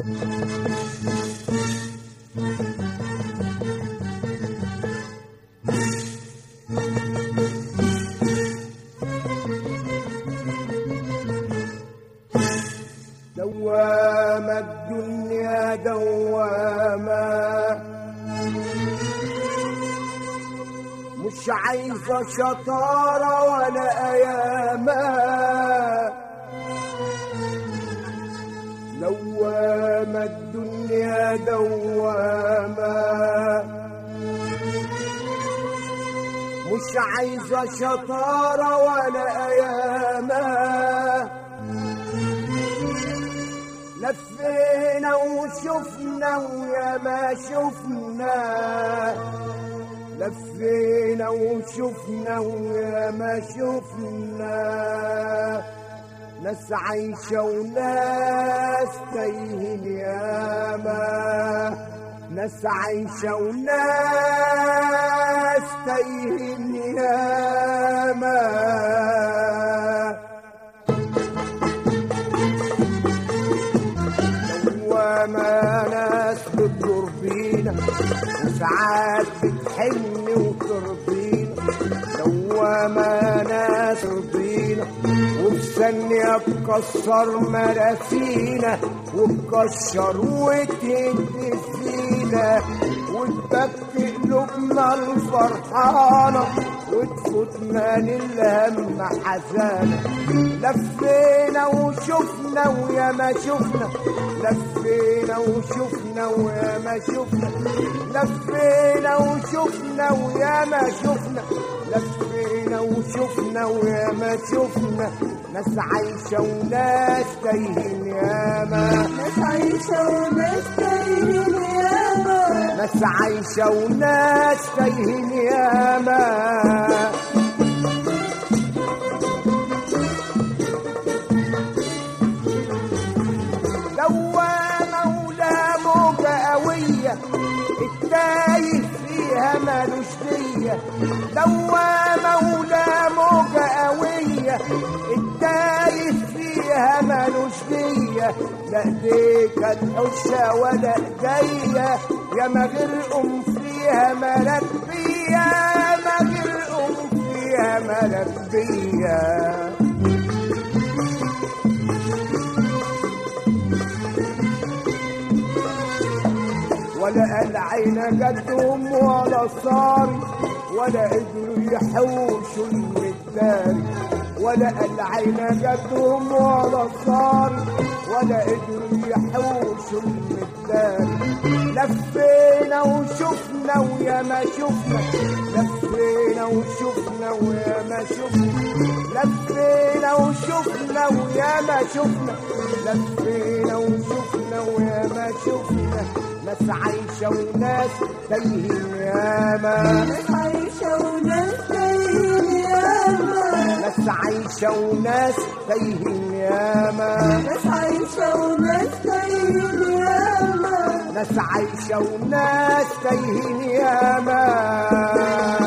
دوامة الدنيا دوامة مش عايزة شطارة ولا أيامة دوامة الدنيا دوامة مش عايزة شطارة ولا أيامة لفينا وشفنا ويا ما شفنا لفينا وشفنا ويا ما شفنا ناس عايشة وناس تايهين ياما ناس عايشة وناس تايهين ياما وما ناس بتدور بينا وساعات بتحن وترضينا دوما ناس رضينا وفي ثانية تكسر مراسينا وتكشر وتهد فينا وتبكي قلوبنا الفرحانة وتفوتنا للهم حزانة لفينا وشفنا ويا ما شفنا لفينا وشفنا ويا ما شفنا لفينا وشفنا ويا ما شفنا لفينا وشفنا ويا ما شفنا ناس عايشة وناس تايهين ياما ناس عايشة وناس تايهين ياما ناس عايشة وناس تايهين ياما دوامة ولا موجة قوية التايه فيها مالوش دية دوامة ولا موجة قوية التايه فيها مالوش دية لا ايديك الحشة ولا ايديا يا ما غرقم فيها ملك بيا يا ما غرقم فيها ملك بيا ولا العين جدهم ولا صار ولا قدروا يحوشوا المداري ولا العين جدهم ولا صار ولا قدروا يحوشوا المداري لفينا وشفنا ويا ما شفنا لفينا وشفنا ويا ما شفنا لفينا وشفنا ويا ما شفنا لفينا وشفنا ويا ما شفنا ناس عايشة وناس تايهين ياما ناس عايشة وناس تايهين ياما ناس عايشة وناس تايهين ياما ناس عايشة وناس تايهين ياما ناس عايشة وناس تايهين ياما